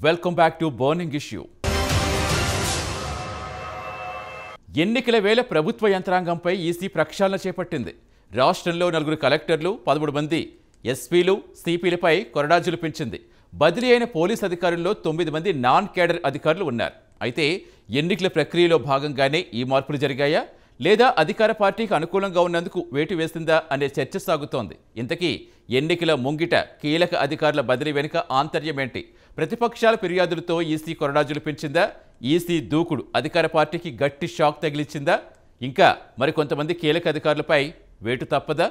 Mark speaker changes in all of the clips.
Speaker 1: welcome back to burning issue ఎన్నికల వేళ ప్రభుత్వ యంత్రాంగంపై ఈసీ ప్రక్షాళన చేపట్టింది రాష్ట్రంలో నలుగురు కలెక్టర్లు పదమూడు మంది ఎస్పీలు సిపిలపై కొరడాజులు పెంచింది బదిలీ అయిన పోలీస్ అధికారుల్లో తొమ్మిది మంది నాన్ కేడర్ అధికారులు ఉన్నారు అయితే ఎన్నికల ప్రక్రియలో భాగంగానే ఈ మార్పులు జరిగాయా లేదా అధికార పార్టీకి అనుకూలంగా ఉన్నందుకు వేటు వేసిందా అనే చర్చ సాగుతోంది ఇంతకీ ఎన్నికల ముంగిట కీలక అధికారుల బదిలీ వెనుక ఆంతర్యమేంటి ప్రతిపక్షాల ఫిర్యాదులతో ఈసీ కొరడాజులు పెంచిందా ఈసీ దూకుడు అధికార పార్టీకి గట్టి షాక్ తగిలించిందా ఇంకా మరికొంతమంది కీలక అధికారులపై వేటు తప్పదా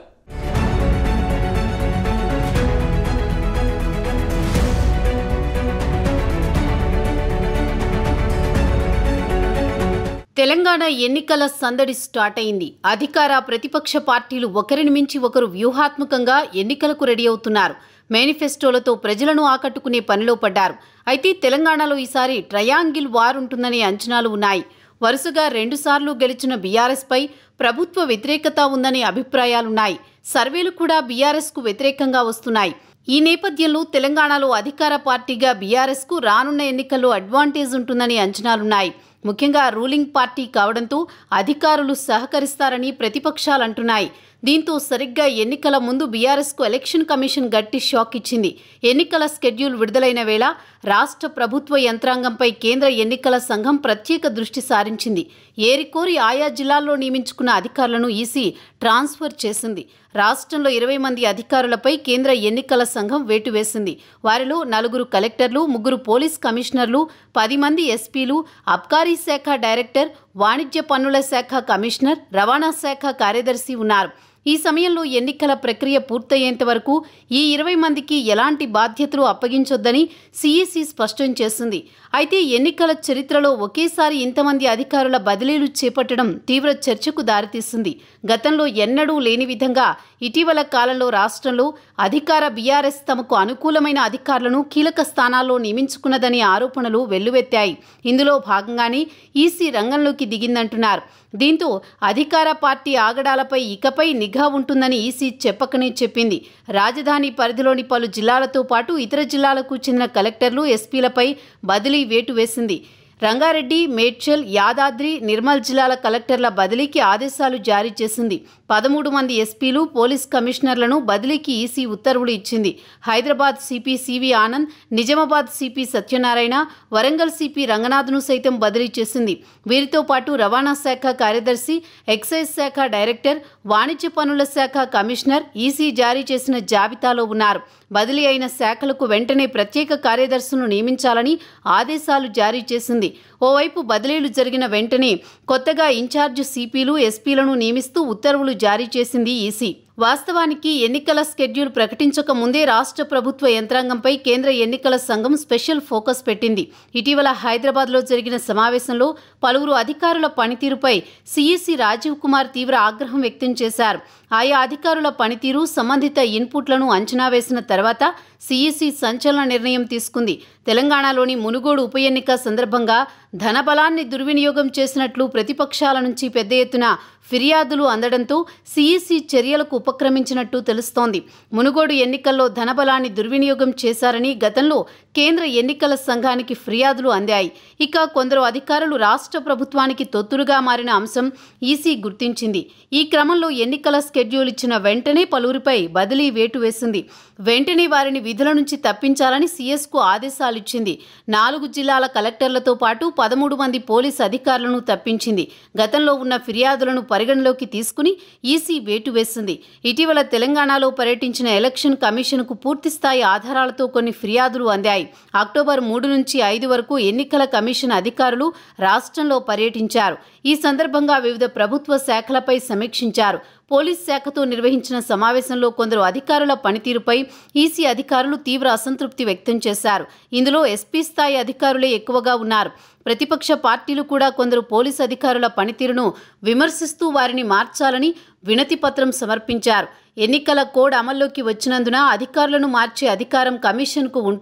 Speaker 2: తెలంగాణ ఎన్నికల సందడి స్టార్ట్ అయింది అధికార ప్రతిపక్ష పార్టీలు ఒకరిని మించి ఒకరు వ్యూహాత్మకంగా ఎన్నికలకు రెడీ అవుతున్నారు మేనిఫెస్టోలతో ప్రజలను ఆకట్టుకునే పనిలో పడ్డారు అయితే తెలంగాణలో ఈసారి ట్రయాంగిల్ వార్ ఉంటుందనే అంచనాలు ఉన్నాయి వరుసగా రెండుసార్లు గెలిచిన బీఆర్ఎస్పై ప్రభుత్వ వ్యతిరేకత ఉందనే అభిప్రాయాలున్నాయి సర్వేలు కూడా బీఆర్ఎస్కు వ్యతిరేకంగా వస్తున్నాయి ఈ నేపథ్యంలో తెలంగాణలో అధికార పార్టీగా బీఆర్ఎస్కు రానున్న ఎన్నికల్లో అడ్వాంటేజ్ ఉంటుందని అంచనాలున్నాయి ముఖ్యంగా రూలింగ్ పార్టీ కావడంతో అధికారులు సహకరిస్తారని ప్రతిపక్షాలు అంటున్నాయి దీంతో సరిగ్గా ఎన్నికల ముందు బీఆర్ఎస్కు ఎలక్షన్ కమిషన్ గట్టి షాక్ ఇచ్చింది ఎన్నికల స్కెడ్యూల్ విడుదలైన వేళ రాష్ట్ర ప్రభుత్వ యంత్రాంగంపై కేంద్ర ఎన్నికల సంఘం ప్రత్యేక దృష్టి సారించింది ఏరికోరి ఆయా జిల్లాల్లో నియమించుకున్న అధికారులను ఈసీ ట్రాన్స్ఫర్ చేసింది రాష్ట్రంలో ఇరవై మంది అధికారులపై కేంద్ర ఎన్నికల సంఘం వేటు వేసింది వారిలో నలుగురు కలెక్టర్లు ముగ్గురు పోలీస్ కమిషనర్లు పది మంది ఎస్పీలు అబ్కారీ శాఖ డైరెక్టర్ వాణిజ్య పన్నుల శాఖ కమిషనర్ రవాణా శాఖ కార్యదర్శి ఉన్నారు ఈ సమయంలో ఎన్నికల ప్రక్రియ పూర్తయ్యేంత వరకు ఈ ఇరవై మందికి ఎలాంటి బాధ్యతలు అప్పగించొద్దని సిఈసి స్పష్టం చేసింది అయితే ఎన్నికల చరిత్రలో ఒకేసారి ఇంతమంది అధికారుల బదిలీలు చేపట్టడం తీవ్ర చర్చకు దారితీస్తుంది గతంలో ఎన్నడూ లేని విధంగా ఇటీవల కాలంలో రాష్ట్రంలో అధికార బీఆర్ఎస్ తమకు అనుకూలమైన అధికారులను కీలక స్థానాల్లో నియమించుకున్నదని ఆరోపణలు వెల్లువెత్తాయి ఇందులో భాగంగానే ఈసీ రంగంలోకి దిగిందంటున్నారు దీంతో అధికార పార్టీ ఆగడాలపై ఇకపై నిఘా ఉంటుందని ఈసీ చెప్పకనే చెప్పింది రాజధాని పరిధిలోని పలు జిల్లాలతో పాటు ఇతర జిల్లాలకు చెందిన కలెక్టర్లు ఎస్పీలపై బదిలీ వేటు వేసింది రంగారెడ్డి మేడ్చల్ యాదాద్రి నిర్మల్ జిల్లాల కలెక్టర్ల బదిలీకి ఆదేశాలు జారీ చేసింది పదమూడు మంది ఎస్పీలు పోలీస్ కమిషనర్లను బదిలీకి ఈసీ ఉత్తర్వులు ఇచ్చింది Hyderabad CP CV Anand Nizamabad CP Satyanarayana Warangal CP రంగనాథ్ను సైతం బదిలీ చేసింది వీరితో పాటు రవాణా శాఖ కార్యదర్శి ఎక్సైజ్ శాఖ డైరెక్టర్ వాణిజ్య పనుల శాఖ కమిషనర్ ఈసీ జారీ చేసిన జాబితాలో ఉన్నారు బదిలీ అయిన శాఖలకు వెంటనే ప్రత్యేక కార్యదర్శులను నియమించాలని ఆదేశాలు జారీ చేసింది ఓవైపు బదిలీలు జరిగిన వెంటనే కొత్తగా ఇన్ఛార్జ్ సిపిలు ఎస్పీలను నియమిస్తూ ఉత్తర్వులు జారీ చేసింది ఈసీ వాస్తవానికి ఎన్నికల స్కెడ్యూల్ ప్రకటించక ముందే రాష్ట్ర ప్రభుత్వ యంత్రాంగంపై కేంద్ర ఎన్నికల సంఘం స్పెషల్ ఫోకస్ పెట్టింది ఇటీవల హైదరాబాద్లో జరిగిన సమావేశంలో పలువురు అధికారుల పనితీరుపై సిఈసి రాజీవ్ కుమార్ తీవ్ర ఆగ్రహం వ్యక్తం చేశారు ఆయా అధికారుల పనితీరు సంబంధిత ఇన్పుట్లను అంచనా వేసిన తర్వాత సిఈసి సంచలన నిర్ణయం తీసుకుంది తెలంగాణలోని మునుగోడు ఉప ఎన్నిక సందర్భంగా ధనబలాన్ని దుర్వినియోగం చేసినట్లు ప్రతిపక్షాల నుంచి పెద్ద ఎత్తున ఫిర్యాదులు అందడంతో సిఈసి చర్యలకు ఉపక్రమించినట్టు తెలుస్తోంది మునుగోడు ఎన్నికల్లో ధనబలాన్ని దుర్వినియోగం చేశారని గతంలో కేంద్ర ఎన్నికల సంఘానికి ఫిర్యాదులు అందాయి ఇక కొందరు అధికారులు రాష్ట్ర ప్రభుత్వానికి తొత్తులుగా మారిన అంశం ఈసీ గుర్తించింది ఈ క్రమంలో ఎన్నికల స్కెడ్యూల్ ఇచ్చిన వెంటనే పలువురిపై బదిలీ వేటు వేసింది వెంటనే వారిని విధుల నుంచి తప్పించాలని సీఎస్కు ఆదేశాలు ఇచ్చింది నాలుగు జిల్లాల కలెక్టర్లతో పాటు పదమూడు మంది పోలీస్ అధికారులను తప్పించింది గతంలో ఉన్న ఫిర్యాదులను పరిగణలోకి తీసుకుని ఈసీ వేటు వేసింది ఇటీవల తెలంగాణలో పర్యటించిన ఎలక్షన్ కమిషన్కు పూర్తిస్థాయి ఆధారాలతో కొన్ని ఫిర్యాదులు అందాయి అక్టోబర్ మూడు నుంచి ఐదు వరకు ఎన్నికల కమిషన్ అధికారులు రాష్ట్రంలో పర్యటించారు ఈ సందర్భంగా వివిధ ప్రభుత్వ శాఖలపై సమీక్షించారు పోలీస్ శాఖతో నిర్వహించిన సమావేశంలో కొందరు అధికారుల పనితీరుపై ఈసీ అధికారులు తీవ్ర అసంతృప్తి వ్యక్తం చేశారు ఇందులో ఎస్పీ స్థాయి అధికారులే ఎక్కువగా ఉన్నారు ప్రతిపక్ష పార్టీలు కూడా కొందరు పోలీస్ అధికారుల పనితీరును విమర్శిస్తూ వారిని మార్చాలని వినతి పత్రం సమర్పించారు ఎన్నికల కోడ్ అమల్లోకి వచ్చినందున అధికారులను మార్చే అధికారం కమిషన్కు ఉంటుంది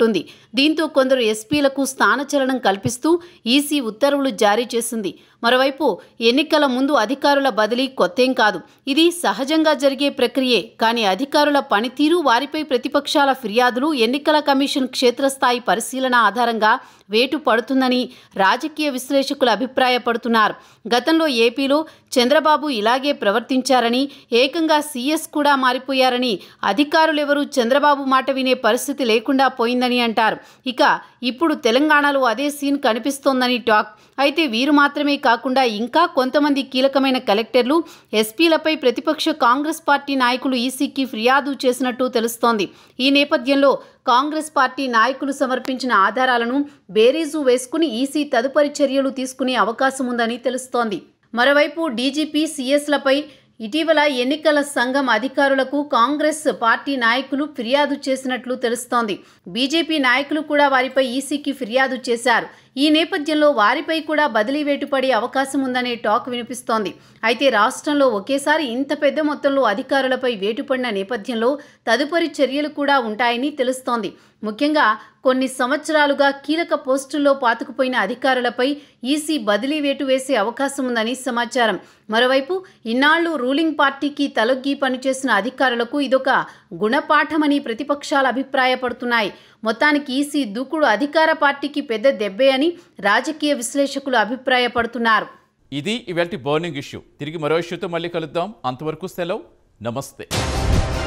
Speaker 2: దీంతో కొందరు ఎస్పీలకు స్థానచలనం కల్పిస్తూ ఈసీ ఉత్తర్వులు జారీ చేసింది మరోవైపు ఎన్నికల ముందు అధికారుల బదిలీ కొత్తేం కాదు ఇది సహజంగా జరిగే ప్రక్రియే కానీ అధికారుల పనితీరు వారిపై ప్రతిపక్షాల ఫిర్యాదులు ఎన్నికల కమిషన్ క్షేత్రస్థాయి పరిశీలన ఆధారంగా వేటు పడుతుందని రాజకీయ విశ్లేషకులు అభిప్రాయపడుతున్నారు గతంలో ఏపీలో చంద్రబాబు ఇలాగే ప్రవర్తించారని ఏకంగా సీఎస్ కూడా మారిపోయారని అధికారులెవరూ చంద్రబాబు మాట వినే పరిస్థితి లేకుండా పోయిందని అంటారు ఇక ఇప్పుడు తెలంగాణలో అదే సీన్ కనిపిస్తోందని టాక్ అయితే వీరు మాత్రమే కాకుండా ఇంకా కొంతమంది కీలకమైన కలెక్టర్లు ఎస్పీలపై ప్రతిపక్ష కాంగ్రెస్ పార్టీ నాయకులు ఈసీకి ఫిర్యాదు చేసినట్టు తెలుస్తోంది ఈ నేపథ్యంలో కాంగ్రెస్ పార్టీ నాయకులు సమర్పించిన ఆధారాలను బేరీజు వేసుకుని ఈసీ తదుపరి చర్యలు తీసుకునే అవకాశం ఉందని తెలుస్తోంది మరోవైపు డీజీపీ సీఎస్లపై ఇటీవల ఎన్నికల సంఘం అధికారులకు కాంగ్రెస్ పార్టీ నాయకులు ఫిర్యాదు చేసినట్లు తెలుస్తోంది బీజేపీ నాయకులు కూడా వారిపై ఈసీకి ఫిర్యాదు చేశారు ఈ నేపథ్యంలో వారిపై కూడా బదిలీ వేటు పడే అవకాశం ఉందనే టాక్ వినిపిస్తోంది అయితే రాష్ట్రంలో ఒకేసారి ఇంత పెద్ద మొత్తంలో అధికారులపై వేటుపడిన నేపథ్యంలో తదుపరి చర్యలు కూడా ఉంటాయని తెలుస్తోంది ముఖ్యంగా కొన్ని సంవత్సరాలుగా కీలక పోస్టుల్లో పాతుకుపోయిన అధికారులపై ఈసీ బదిలీ వేటు వేసే అవకాశం ఉందని సమాచారం మరోవైపు ఇన్నాళ్లు రూలింగ్ పార్టీకి తలొగ్గి పనిచేసిన అధికారులకు ఇదొక గుణపాఠమని ప్రతిపక్షాలు అభిప్రాయపడుతున్నాయి మొత్తానికి ఈసీ దూకుడు అధికార పార్టీకి పెద్ద దెబ్బే అని రాజకీయ విశ్లేషకులు అభిప్రాయపడుతున్నారు
Speaker 1: ఇది ఇవాల్టి బర్నింగ్ ఇష్యూ తిరిగి మరో ఇష్యూతో మళ్ళీ కలుద్దాం అంతవరకు సెలవు నమస్తే